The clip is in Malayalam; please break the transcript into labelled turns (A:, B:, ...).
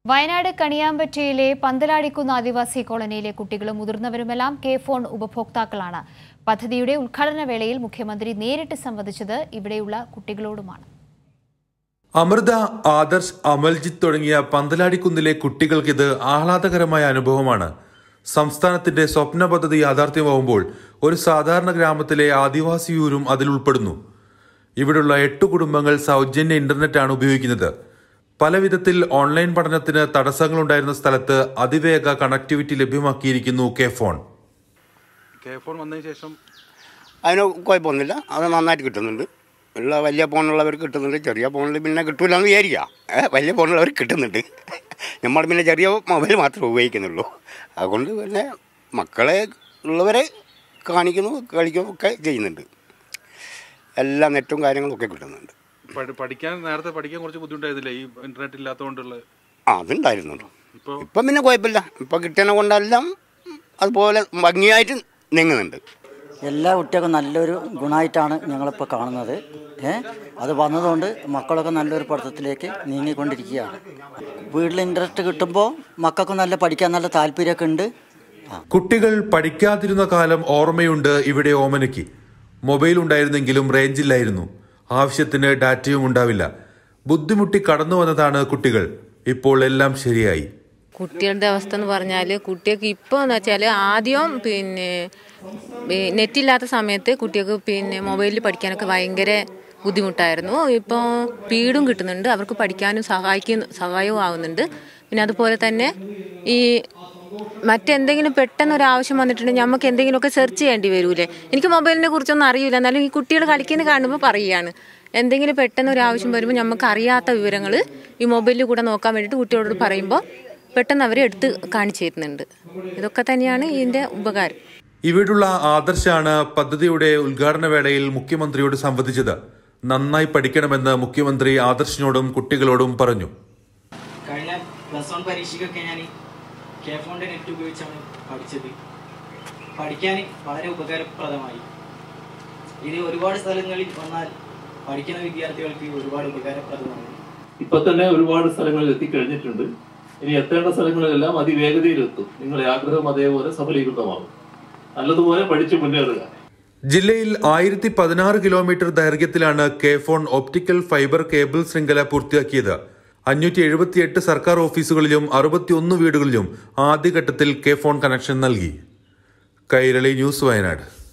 A: വയനാട് കണിയാമ്പറ്റയിലെ പന്തലാടിക്കുന്ന് ആദിവാസി കോളനിയിലെ കുട്ടികളും മുതിർന്നവരുമെല്ലാം കെ ഫോൺ ഉപഭോക്താക്കളാണ് പദ്ധതിയുടെ ഉദ്ഘാടന വേളയിൽ മുഖ്യമന്ത്രി നേരിട്ട് സംവദിച്ചത് ഇവിടെയുള്ള കുട്ടികളോടുമാണ്
B: അമൃത ആദർശ് അമൽജിത്ത് തുടങ്ങിയ പന്തലാടിക്കുന്നിലെ കുട്ടികൾക്കിത് ആഹ്ലാദകരമായ അനുഭവമാണ് സംസ്ഥാനത്തിന്റെ സ്വപ്ന പദ്ധതി യാഥാർത്ഥ്യമാവുമ്പോൾ ഒരു സാധാരണ ഗ്രാമത്തിലെ ആദിവാസിയൂരും അതിൽ ഉൾപ്പെടുന്നു ഇവിടുള്ള എട്ട് കുടുംബങ്ങൾ സൗജന്യ ഇന്റർനെറ്റാണ് ഉപയോഗിക്കുന്നത് പല വിധത്തിൽ ഓൺലൈൻ പഠനത്തിന് തടസ്സങ്ങളുണ്ടായിരുന്ന സ്ഥലത്ത് അതിവേഗ കണക്ടിവിറ്റി ലഭ്യമാക്കിയിരിക്കുന്നു കെ ഫോൺ
C: കെ ഫോൺ വന്നതിന് ശേഷം
D: അതിന് കുഴപ്പമൊന്നുമില്ല അത് നന്നായിട്ട് കിട്ടുന്നുണ്ട് ഉള്ള വലിയ ഫോണുള്ളവർക്ക് കിട്ടുന്നുണ്ട് ചെറിയ ഫോണിൽ പിന്നെ കിട്ടൂല എന്ന് വിചാരിക്കുക ഏ, വലിയ ഫോണുള്ളവർ കിട്ടുന്നുണ്ട് നമ്മൾ പിന്നെ ചെറിയ മൊബൈൽ മാത്രമേ ഉപയോഗിക്കുന്നുള്ളൂ അതുകൊണ്ട് പിന്നെ മക്കളെ ഉള്ളവരെ കാണിക്കുന്നു കളിക്കുന്നു ഒക്കെ ചെയ്യുന്നുണ്ട് എല്ലാ നെറ്റും കാര്യങ്ങളും ഒക്കെ കിട്ടുന്നുണ്ട്
C: പഠി- പഠിക്കാൻ നേരത്തെ പഠിക്കാൻ കുറച്ച് ബുദ്ധിമുട്ടായിരുന്നില്ല ഈ ഇന്റർനെറ്റ് ഇല്ലാത്തതുകൊണ്ടുള്ള
D: ആ അതുണ്ടായിരുന്നുള്ളൂ
C: ഇപ്പോൾ
D: ഇപ്പം പിന്നെ കുഴപ്പമില്ല ഇപ്പം കിട്ടണ കൊണ്ടെല്ലാം അതുപോലെ ഭംഗിയായിട്ട് നീങ്ങുന്നുണ്ട്
E: എല്ലാ കുട്ടികൾക്കും നല്ലൊരു ഗുണമായിട്ടാണ് ഞങ്ങളിപ്പോൾ കാണുന്നത് ഏ അത് വന്നതുകൊണ്ട് മക്കളൊക്കെ നല്ലൊരു പഠിത്തത്തിലേക്ക് നീങ്ങിക്കൊണ്ടിരിക്കുകയാണ് വീട്ടിൽ ഇൻട്രസ്റ്റ് കിട്ടുമ്പോൾ മക്കൾക്ക് നല്ല പഠിക്കാൻ നല്ല താല്പര്യമൊക്കെ ഉണ്ട് ആ
B: കുട്ടികൾ പഠിക്കാതിരുന്ന കാലം ഓർമ്മയുണ്ട് ഇവിടെ ഓമനയ്ക്ക് മൊബൈൽ ഉണ്ടായിരുന്നെങ്കിലും റേഞ്ചില്ലായിരുന്നു ആവശ്യത്തിന് ഡാറ്റയും ഉണ്ടാവില്ല ബുദ്ധിമുട്ടി കടന്നു വന്നതാണ് കുട്ടികൾ ഇപ്പോൾ എല്ലാം ശരിയായി
F: കുട്ടികളുടെ അവസ്ഥ എന്ന് പറഞ്ഞാൽ കുട്ടികൾക്ക് ഇപ്പോൾ എന്ന് വെച്ചാൽ ആദ്യം പിന്നെ നെറ്റില്ലാത്ത സമയത്ത് കുട്ടികൾക്ക് പിന്നെ മൊബൈലിൽ പഠിക്കാനൊക്കെ ഭയങ്കര ബുദ്ധിമുട്ടായിരുന്നു ഇപ്പോൾ സ്പീഡും കിട്ടുന്നുണ്ട് അവർക്ക് പഠിക്കാനും സഹായിക്കും സഹായവും ആവുന്നുണ്ട് പിന്നെ അതുപോലെ തന്നെ ഈ മറ്റെന്തെങ്കിലും പെട്ടെന്ന് ഒരു ആവശ്യം വന്നിട്ടുണ്ടെങ്കിൽ നമുക്ക് എന്തെങ്കിലുമൊക്കെ സെർച്ച് ചെയ്യേണ്ടി വരൂലേ എനിക്ക് മൊബൈലിനെ കുറിച്ചൊന്നും അറിയില്ല എന്നാലും ഈ കുട്ടികൾ കളിക്കുന്നത് കാണുമ്പോൾ പറയുകയാണ് എന്തെങ്കിലും പെട്ടെന്ന് ഒരു ആവശ്യം വരുമ്പോൾ നമുക്ക് അറിയാത്ത വിവരങ്ങൾ ഈ മൊബൈലിൽ കൂടെ നോക്കാൻ വേണ്ടിയിട്ട് കുട്ടികളോട് പറയുമ്പോൾ പെട്ടെന്ന് അവർ എടുത്ത് കാണിച്ചു തരുന്നുണ്ട് ഇതൊക്കെ തന്നെയാണ് ഇതിൻ്റെ ഉപകാരം
B: ഇവിടുള്ള ആദർശാണ് പദ്ധതിയുടെ ഉദ്ഘാടന വേളയിൽ മുഖ്യമന്ത്രിയോട് സംവദിച്ചത് നന്നായി പഠിക്കണമെന്ന് മുഖ്യമന്ത്രി ആദർശിനോടും കുട്ടികളോടും പറഞ്ഞു
G: കഴിഞ്ഞ പ്ലസ് വൺ പരീക്ഷയ്ക്കൊക്കെ ഞാൻ കെ ഫോണിൻ്റെ നെറ്റ് ഉപയോഗിച്ചാണ് പഠിച്ചത് പഠിക്കാൻ വളരെ ഉപകാരപ്രദമായി ഇത് ഒരുപാട് സ്ഥലങ്ങളിൽ വന്നാൽ പഠിക്കുന്ന വിദ്യാർത്ഥികൾക്ക് ഒരുപാട് ഉപകാരപ്രദമാണ്
H: ഇപ്പൊ തന്നെ ഒരുപാട് സ്ഥലങ്ങളിൽ എത്തിക്കഴിഞ്ഞിട്ടുണ്ട് ഇനി എത്തേണ്ട സ്ഥലങ്ങളിലെല്ലാം അതിവേഗതയിലെത്തും നിങ്ങളുടെ ആഗ്രഹം അതേപോലെ സഫലീകൃതമാകും നല്ലതുപോലെ പഠിച്ചു മുന്നേറുക
B: ജില്ലയിൽ ആയിരത്തി പതിനാറ് കിലോമീറ്റർ ദൈർഘ്യത്തിലാണ് KFON optical fibre cable ശൃംഖല പൂർത്തിയാക്കിയത് അഞ്ഞൂറ്റി എഴുപത്തിയെട്ട് സർക്കാർ ഓഫീസുകളിലും അറുപത്തിയൊന്ന് വീടുകളിലും ആദ്യഘട്ടത്തിൽ കെ ഫോൺ കണക്ഷൻ നൽകി കൈരളി ന്യൂസ് വയനാട്